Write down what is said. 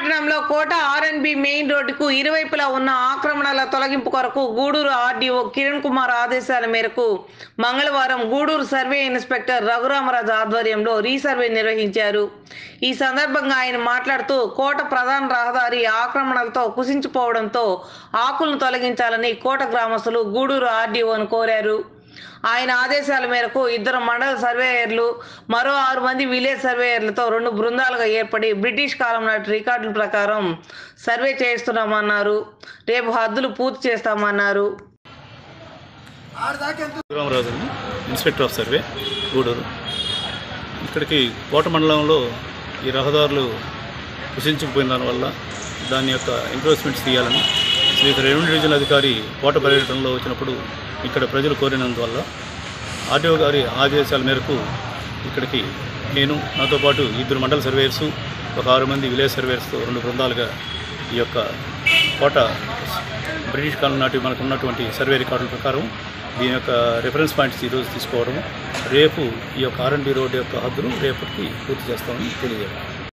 పట్టణంలో కోట R&B main రోడ్డుకు ఇరువైపులా ఉన్న ఆక్రమణల తొలగింపు కొరకు గూడూరు ఆర్డీఓ కిరణ్ కుమార్ ఆదేశాల మేరకు మంగళవారం గూడూరు సర్వే ఇన్స్పెక్టర్ రఘురామరాజు ఆధ్వర్యంలో రీసర్వే నిర్వహించారు ఈ సందర్భంగా ఆయన మాట్లాడుతూ కోట ప్రధాన రహదారి ఆక్రమణలతో కుసించిపోవడంతో ఆకులను తొలగించాలని కోట గ్రామస్తులు గూడూరు ఆర్డీఓను కోరారు ఆయన ఆదేశాల మేరకు ఇద్దరు మండల సర్వేయర్లు మరో ఆరు మంది విలేజ్ సర్వేయర్లతో రెండు బృందాలుగా ఏర్పడి బ్రిటిష్ కాలం నాటి రికార్డుల ప్రకారం సర్వే చేస్తున్నామన్నారు రేపు హద్దులు పూర్తి చేస్తామన్నారు Ramaraju inspector of survey Gudur ఇక్కడికి కోట మండలంలో ఈ రహదారులు కుసించుకుపోయిన దానివల్ల దాని యొక్క ఎంక్రోచ్మెంట్స్ తీయాలని శ్రీ రెవెన్యూ డివిజన్ అధికారి కోట పర్యటనలో వచ్చినప్పుడు ఇక్కడ ప్రజలు కోరినందువల్ల ఆర్టీఓ గారి ఆదేశాల మేరకు ఇక్కడికి నేను నాతో పాటు ఇద్దరు మండల సర్వేయర్సు ఒక ఆరు మంది విలేజ్ సర్వేయర్స్తో రెండు బృందాలుగా ఈ యొక్క కోట బ్రిటిష్ కాలం నాటి మనకు ఉన్నటువంటి సర్వే రికార్డుల ప్రకారం దీని యొక్క రిఫరెన్స్ పాయింట్స్ ఈరోజు తీసుకోవడం రేపు ఈ యొక్క ఆర్ఎండి రోడ్డు యొక్క హద్దును రేపటికి పూర్తి చేస్తామని తెలియజేయాలి